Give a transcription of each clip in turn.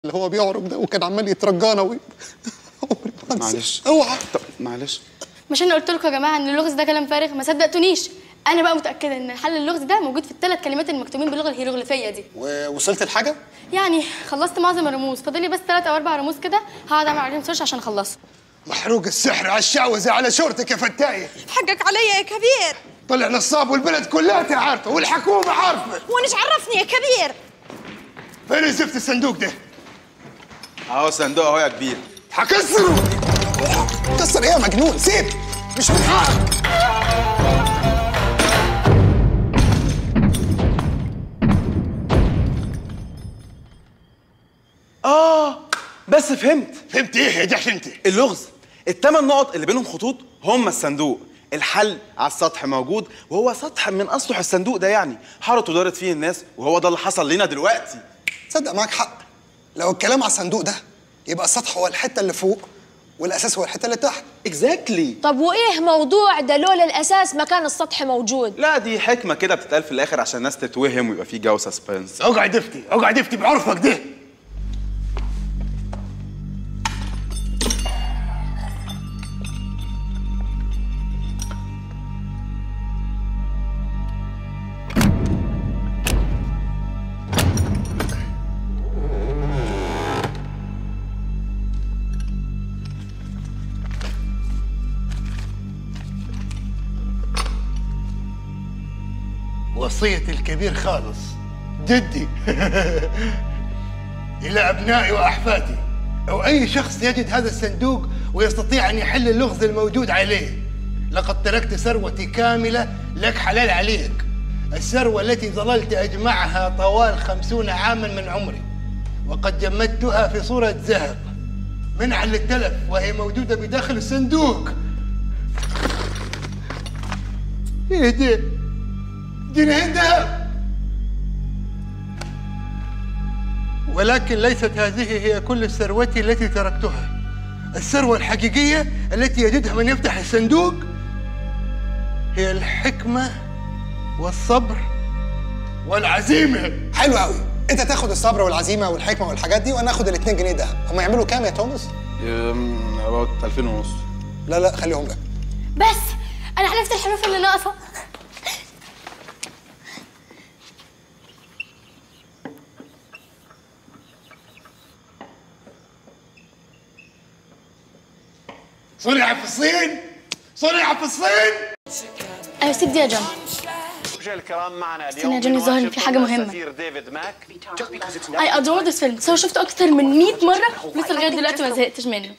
اللي هو بيعرج ده وكان عمال يترجانا و... عمري ما أنسى. معلش اوعى طب معلش مش انا قلت لكم يا جماعه ان اللغز ده كلام فارغ ما صدقتونيش انا بقى متاكده ان حل اللغز ده موجود في الثلاث كلمات المكتوبين باللغه الهيروغليفيه دي ووصلت لحاجه يعني خلصت معظم الرموز فاضل لي بس ثلاث او اربع رموز كده هقعد اعمل عليهم سيرش عشان اخلصهم محروق السحر على الشعوذه على شورتك يا فتايه حقك عليا يا كبير طلع نصاب والبلد كلها عارفه والحكومه عارفه ونش عرفني يا كبير فين زفت الصندوق ده اهو صندوق اهو يا كبير هكسره كسر ايه يا مجنون سيب مش من حقك اه بس فهمت فهمت ايه يا جحش انت اللغز الثمان نقط اللي بينهم خطوط هم الصندوق الحل على السطح موجود وهو سطح من اسطح الصندوق ده يعني حارت ودارت فيه الناس وهو ده اللي حصل لنا دلوقتي تصدق معاك حق لو الكلام على الصندوق ده يبقى السطح هو الحته اللي فوق والاساس هو الحته اللي تحت اكزاكتلي طب وايه موضوع ده لولا الاساس ما كان السطح موجود لا دي حكمه كده بتتقال في الاخر عشان الناس تتوهم ويبقى في جو سسبنس اقعد افتي اقعد افتي بعرفك ده وصية الكبير خالص جدي إلى أبنائي وأحفادي أو أي شخص يجد هذا الصندوق ويستطيع أن يحل اللغز الموجود عليه لقد تركت ثروتي كاملة لك حلال عليك الثروة التي ظللت أجمعها طوال خمسون عاما من عمري وقد جمدتها في صورة ذهب منعا للتلف وهي موجودة بداخل الصندوق ايه ده؟ جنيهين ذهب ولكن ليست هذه هي كل ثروتي التي تركتها الثروة الحقيقية التي يجدها من يفتح الصندوق هي الحكمة والصبر والعزيمة حلو قوي انت تاخد الصبر والعزيمة والحكمة والحاجات دي وانا اخد الاتنين جنيه ده هم يعملوا كام يا توماس؟ اباوت 2000 ونص لا لا خليهم لك بس انا حلفت الحروف اللي ناقصه صنع في الصين صنع في الصين ايوه سيب دي يا جون مشاهدينا الكرام معنا استنى اليوم يا جوني، ظاهر إن في حاجة مهمة. السفير ديفيد ماك اي ادور ذس فيلم سو شفته اكتر من 100 مره لسه لغايه دلوقتي ما زهقتش منه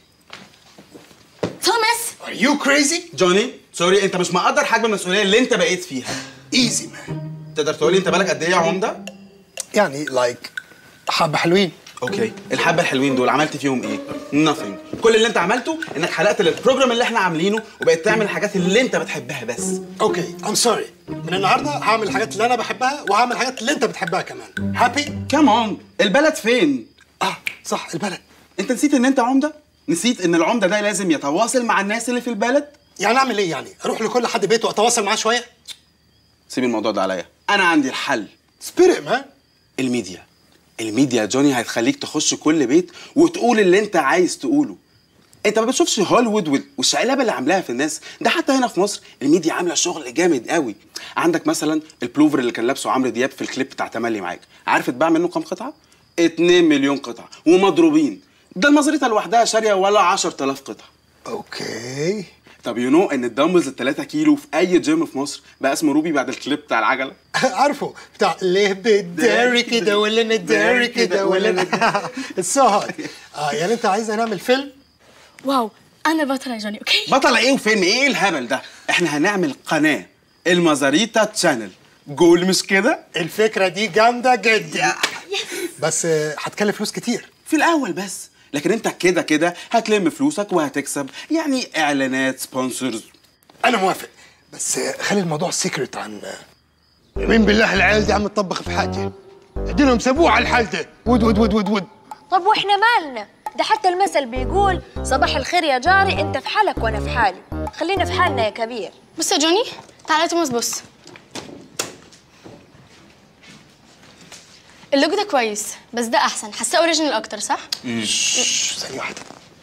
توماس Are you crazy? جوني سوري انت مش مقدر حجم المسؤوليه اللي انت بقيت فيها Easy man تقدر تقولي انت بالك قد ايه يا عمده يعني لايك حبة حلوين اوكي الحبه الحلوين دول عملت فيهم ايه nothing كل اللي انت عملته انك حلقت للبروجرام اللي احنا عاملينه وبقيت تعمل الحاجات اللي انت بتحبها بس اوكي ام سوري من النهارده هعمل الحاجات اللي انا بحبها وهعمل الحاجات اللي انت بتحبها كمان هابي كمان البلد فين اه صح البلد انت نسيت ان انت عمده نسيت ان العمده ده لازم يتواصل مع الناس اللي في البلد يعني اعمل ايه يعني اروح لكل حد بيته واتواصل معاه شويه سيب الموضوع ده عليا انا عندي الحل سبيريت مان الميديا الميديا يا جوني هتخليك تخش كل بيت وتقول اللي انت عايز تقوله انت ما بتشوفش هوليوود وال- والشقلبه اللي عاملاها في الناس ده حتى هنا في مصر الميديا عامله شغل جامد قوي عندك مثلا البلوفر اللي كان لابسه عمرو دياب في الكليب بتاع تملي معاك عارف اتباع منه كام قطعه 2 مليون قطعه ومضروبين ده المزريطه لوحدها شاريه ولا 10000 قطعه اوكي طب يو نو ان الدمبلز ال 3 كيلو في اي جيم في مصر بقى اسمه روبي بعد الكليب بتاع العجله عارفه بتاع ليه بتداري كده ولا نداري كده ولا سو هارد اه يعني انت عايز نعمل فيلم واو انا البطله يا جوني اوكي بطل ايه وفيلم ايه الهبل ده احنا هنعمل قناه المزاريتا تشانل جول مش كده الفكره دي جامده جدا بس آه، هتكلف فلوس كتير في الاول بس لكن انت كده كده هتلم فلوسك وهتكسب يعني اعلانات سبونسرز انا موافق بس آه، خلي الموضوع سيكريت عن مين بالله العيال دي عم تطبخ في حاجه اديلهم سبوع على الحال ده ود ود ود ود ود طب واحنا مالنا ده حتى المثل بيقول صباح الخير يا جاري انت في حالك وانا في حالي خلينا في حالنا يا كبير بص يا جوني تعالى يا توماس بص اللوجو ده كويس بس ده احسن حاساه اوريجينال اكتر صح شش، ثانية واحدة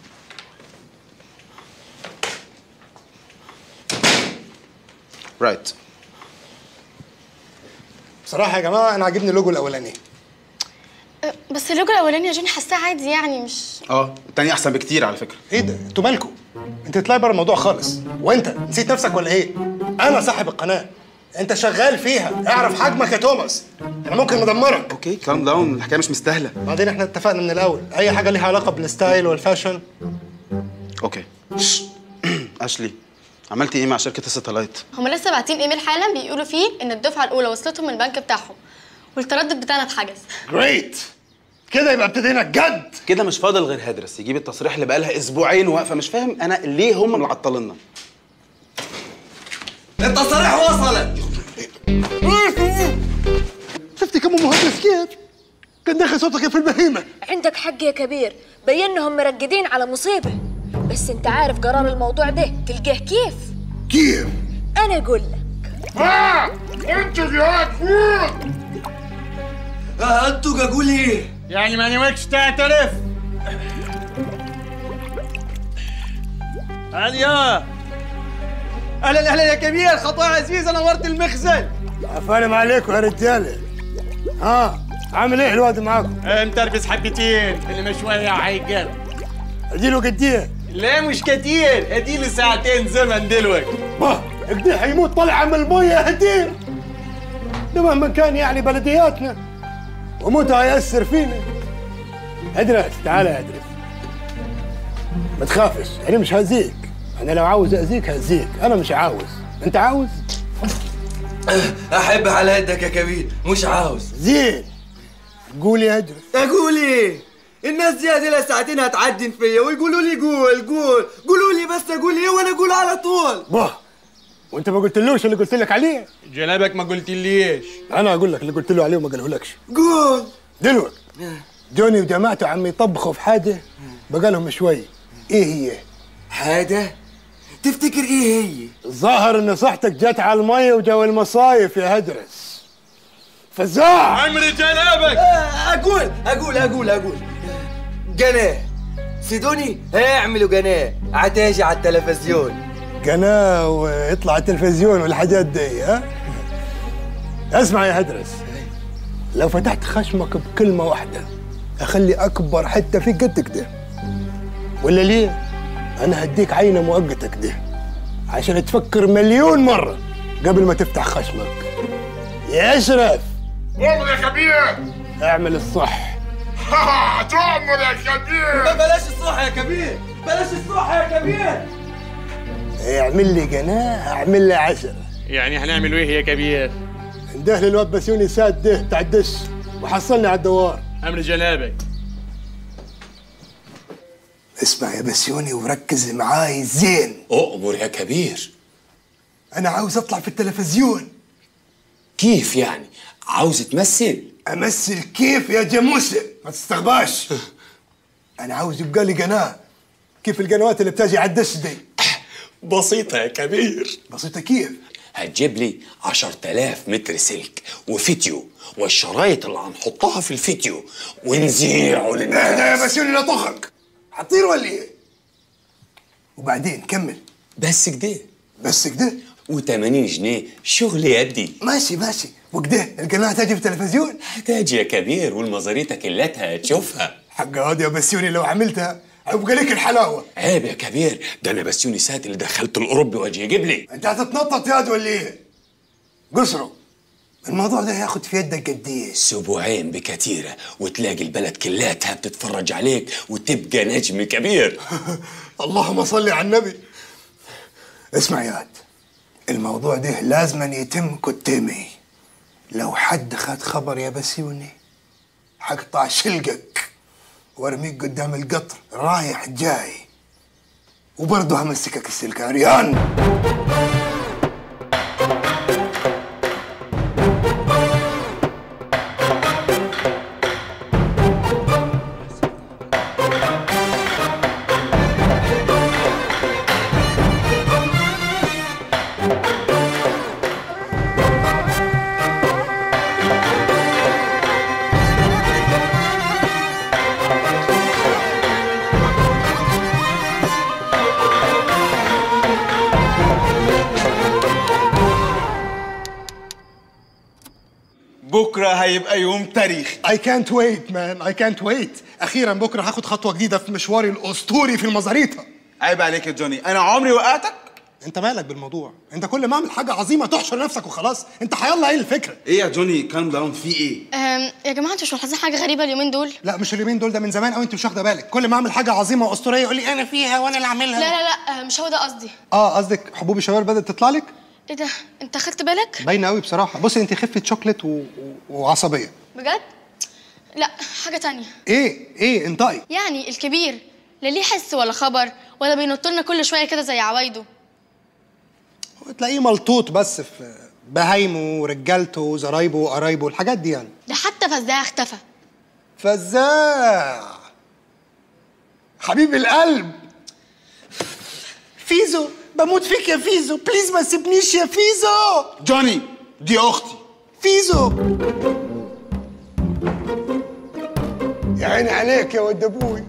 رايت بصراحة يا جماعة أنا عاجبني اللوجو الأولاني أه، بس اللوجو الاولاني يا جوني حاساه عادي يعني مش اه التاني احسن بكتير على فكره إيه ده؟ أنتوا مالكوا؟ أنت تطلعي بره الموضوع خالص وأنت نسيت نفسك ولا إيه؟ أنا صاحب القناة أنت شغال فيها اعرف حجمك يا توماس أنا ممكن ندمرك اوكي كام داون الحكايه مش مستاهله بعدين احنا اتفقنا من الأول أي حاجة ليها علاقة بالستايل والفاشن اوكي شش. اشلي عملتي ايه مع شركه الساتلايت هما لسه باعتين ايميل حالا بيقولوا فيه ان الدفعه الاولى وصلتهم من البنك بتاعهم والتردد بتاعنا اتحجز جريت كده يبقى ابتدينا الجد كده مش فاضل غير هدرس يجيب التصريح اللي بقالها اسبوعين واقفه مش فاهم انا ليه هم اللي معطليننا التصاريح وصلت شفتي كم مهندس كيف؟ كان داخل صوتك في البهيمة عندك حق يا كبير بينهم مرقدين على مصيبة بس انت عارف قرار الموضوع ده تلقاه كيف كيف؟ انا اقول لك آه، انتوا قاقول ايه يعني ما نويتش تعترف عليا اهلا اهلا يا كبير خطوة عزيزة نورت المخزن عفانم عليكم يا رجالة ها عامل ايه الواد معاكم؟ متربس حبتين اللي مش شوية هيقل اديله قد ايه؟ لا مش كتير اديله ساعتين زمن دلوقتي ما قد حيموت طلع من المية هدير ده مهما كان يعني بلدياتنا وموتها هيأثر فينا ادرس تعال يا ادرس ما تخافش انا مش هأذيك انا لو عاوز اذيك هأذيك انا مش عاوز انت عاوز احب على يدك يا كبير مش عاوز زين قول يا ادرس اقول ايه الناس دي هذه ساعتين هتعدن فيا ويقولوا لي قول قول قولوا لي بس اقول ايه وانا اقول على طول باه وانت ما قلتلوش اللي قلت لك عليه جنابك ما قلتليش انا اقول لك اللي قلت له عليه وما قالهولكش قول دلوقتي جوني وجماعته عم يطبخوا في حاجه بقالهم شوي ايه هي؟ حاجة تفتكر ايه هي الظاهر ان صحتك جت على المية وجو المصايف يا هدرس فزاع عمري جنابك آه، اقول اقول اقول اقول قناة سيدوني هيعملوا قناة عتاجي على التلفزيون قناة ويطلع التلفزيون والحاجات دي ها اسمع يا هدرس لو فتحت خشمك بكلمة واحدة اخلي اكبر حتة في قد كده ولا ليه؟ انا هديك عينة مؤقتة كده عشان تفكر مليون مرة قبل ما تفتح خشمك يا اشرف والله يا كبير اعمل الصح تؤمر يا كبير بلاش الصح يا كبير بلاش الصح يا كبير اعمل لي قناة اعمل لي عشرة يعني هنعمل ايه يا كبير انده للواد بسيوني ساد ده بتاع الدش وحصلني على الدوار امر جنابك اسمع يا بسيوني وركز معاي زين أؤمر يا كبير انا عاوز اطلع في التلفزيون كيف يعني عاوز تمثل امثل كيف يا جاموسه ما تستغباش انا عاوز يبقى لي قناه كيف القنوات اللي بتجي على الدش دي بسيطة يا كبير بسيطه كيف هتجيب لي عشر تلاف متر سلك وفيديو والشرايط اللي هنحطها في الفيديو ونذيعه اهدى للناس يا بسيوني لا طخك حطير ولا ايه وبعدين كمل بس كده بس كده و80 جنيه شغل يدي ماشي ماشي وكده القناه تجي في التلفزيون هتاجي يا كبير والمزاريطة كلتها هتشوفها حق هاد يا بسيوني لو عملتها هيبقى لك الحلاوه عيب يا كبير ده انا بسيوني سات اللي دخلت الاوروبي واجي يجيب لي انت هتتنطط ياد ولا ايه قصروا الموضوع ده هياخد في يدك قد ايه اسبوعين بكتيرة وتلاقي البلد كلاتها بتتفرج عليك وتبقى نجم كبير اللهم صل على النبي اسمع ياد الموضوع ده لازم يتم كتامي لو حد خد خبر يا بسيوني حقطع شلقك وارميك قدام القطر رايح جاي وبرضه همسكك السلك عريان بكره هيبقى يوم تاريخي I can't wait man I can't wait أخيرا بكرة هاخد خطوة جديدة في مشواري الأسطوري في المزاريطة عيب عليك يا جوني انا عمري وقعتك أنت مالك بالموضوع أنت كل ما أعمل حاجة عظيمة تحشر نفسك وخلاص أنت حيالله إيه الفكرة ايه يا جوني كام داون في ايه أم، يا جماعه انتوا مش ملاحظين حاجه غريبه اليومين دول لا مش اليومين دول ده من زمان قوي أنت مش واخدة بالك كل ما أعمل حاجة عظيمة وأسطورية يقول لي أنا فيها وأنا اللي لا أعملها لا لا أه، مش هو ده قصدي اه قصدك حبوب الشباب بدأت تطلع لك ايه ده انت خدت بالك باينة قوي بصراحة بصي أنت خفة شوكليت و... و... وعصبية بجد لا حاجه تانية إيه إيه انطقي يعني الكبير لا ليه حس ولا خبر ولا بينط لنا كل شويه كده زي عوايده تلاقيه ملطوط بس في بهايمه ورجالته وزرايبه وقرايبه الحاجات دي يعني ده حتى فزاع اختفى فزاع حبيب القلب فيزو بموت فيك يا فيزو بليز ما تسيبنيش يا فيزو جوني دي اختي فيزو يا عيني عليك يا ود ابوي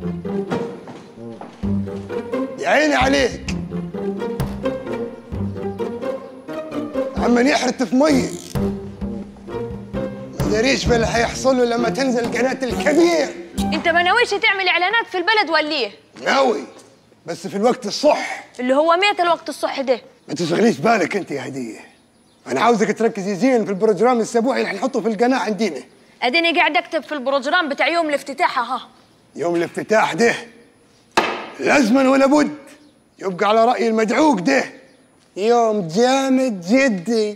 يا عيني عليك عمال يحرت في ميه ما داريش باللي هيحصل له لما تنزل قناه الكبير انت ما ناويش تعمل اعلانات في البلد ولا ايه ناوي بس في الوقت الصح اللي هو ميت الوقت الصح ده ما تشغليش بالك انت يا هديه انا عاوزك تركزي زين في البروجرام الاسبوعي اللي هنحطه في القناه عندنا اديني قاعد اكتب في البروجرام بتاع يوم الافتتاح ها يوم الافتتاح ده لازما ولا بد يبقى على راي المدعوق ده يوم جامد جدي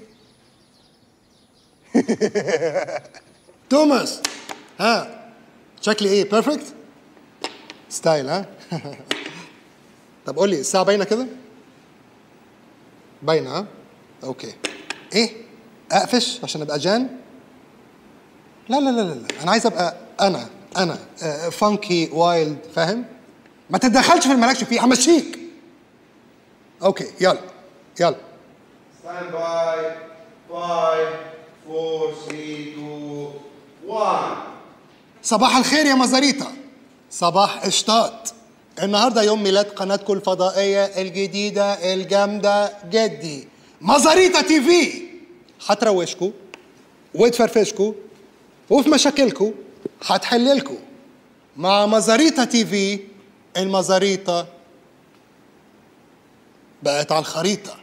توماس ها شكلي ايه بيرفكت ستايل ها طب قول لي الساعه باينه كده باينه ها اوكي ايه اقفش عشان ابقى جان لا لا لا لا لا انا عايز ابقى انا انا فانكي وايلد فاهم ما تتدخلش في اللي مالكش فيه همشيك اوكي يلا يلا ستاند باي 5 4 3 2 1 صباح الخير يا مزاريطة صباح اشطاط النهارده يوم ميلاد قناتكم الفضائية الجديدة الجامدة جدي مزاريطة تي في هتروشكوا وتفرفشكوا وفي مشاكلكوا هتحللكوا مع مزاريطة تي في المزاريطة بقت على الخريطة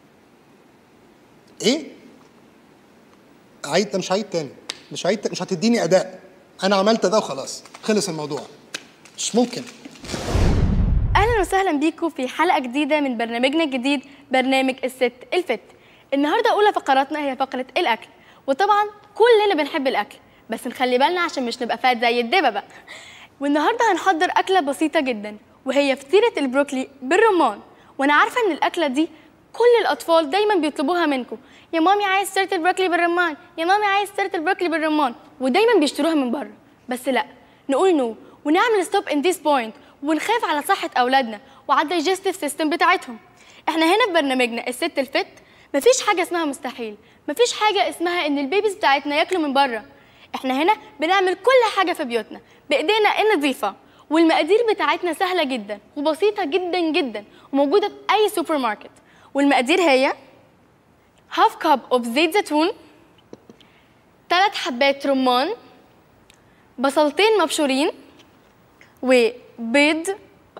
ايه؟ عيد ده مش عيد تاني مش عيد مش هتديني اداء انا عملت ده وخلاص خلص الموضوع مش ممكن اهلا وسهلا بيكم في حلقه جديده من برنامجنا الجديد برنامج الست الفت النهارده اولى فقراتنا هي فقره الاكل وطبعا كلنا بنحب الاكل بس نخلي بالنا عشان مش نبقى فات زي الدببه والنهارده هنحضر اكله بسيطه جدا وهي فطيره البروكلي بالرمان وانا عارفه ان الاكله دي كل الاطفال دايما بيطلبوها منكم يا مامي عايز فطيره البروكلي بالرمان يا مامي عايز فطيره البروكلي بالرمان ودايما بيشتروها من بره بس لا نقول نو ونعمل ستوب ان ذيس بوينت ونخاف على صحه اولادنا وعلى الدايجستيف سيستم بتاعتهم احنا هنا في برنامجنا الست الفت مفيش حاجه اسمها مستحيل مفيش حاجه اسمها ان البيبيز بتاعتنا ياكلوا من بره احنا هنا بنعمل كل حاجه في بيوتنا بايدينا النظيفه والمقادير بتاعتنا سهله جدا وبسيطه جدا جدا وموجوده في اي سوبر ماركت والمقادير هي هاف كاب اوف زيت زيتون ثلاث حبات رمان بصلتين مبشورين وبيض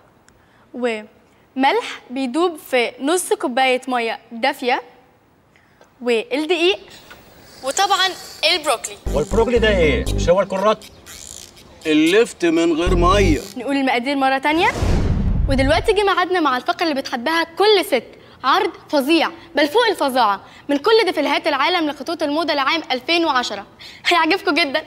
وملح بيدوب في نص كوبايه ميه دافيه والدقيق وطبعا البروكلي والبروكلي ده ايه؟ مش هو الكرات؟ اللفت من غير ميه نقول المقادير مرة تانية ودلوقتي جه ميعادنا مع الفقرة اللي بتحبها كل ست عرض فظيع بل فوق الفظاعة من كل دفلهات العالم لخطوط الموضة لعام 2010 هيعجبكم جدا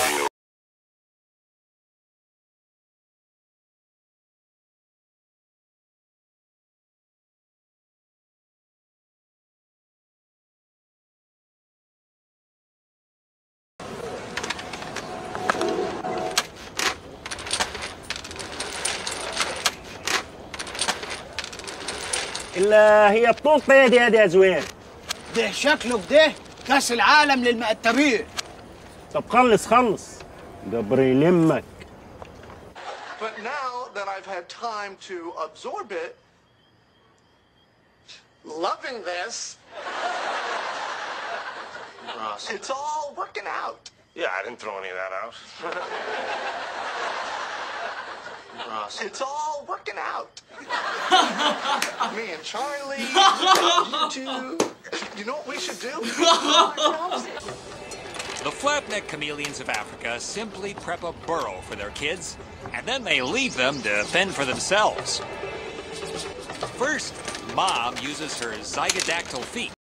الا هي بطولة دي هذه يا زوير ده شكله كده كاس العالم للمقتبين طب خلص خلص جبر يلمك But now that I've had time to absorb it, loving this, Ross. It's all working out. Yeah, I didn't throw any of that out. Ross. It's all working out. Me and Charlie, you two. You know what we should do? The flatneck chameleons of Africa simply prep a burrow for their kids, and then they leave them to fend for themselves. First, mom uses her zygodactyl feet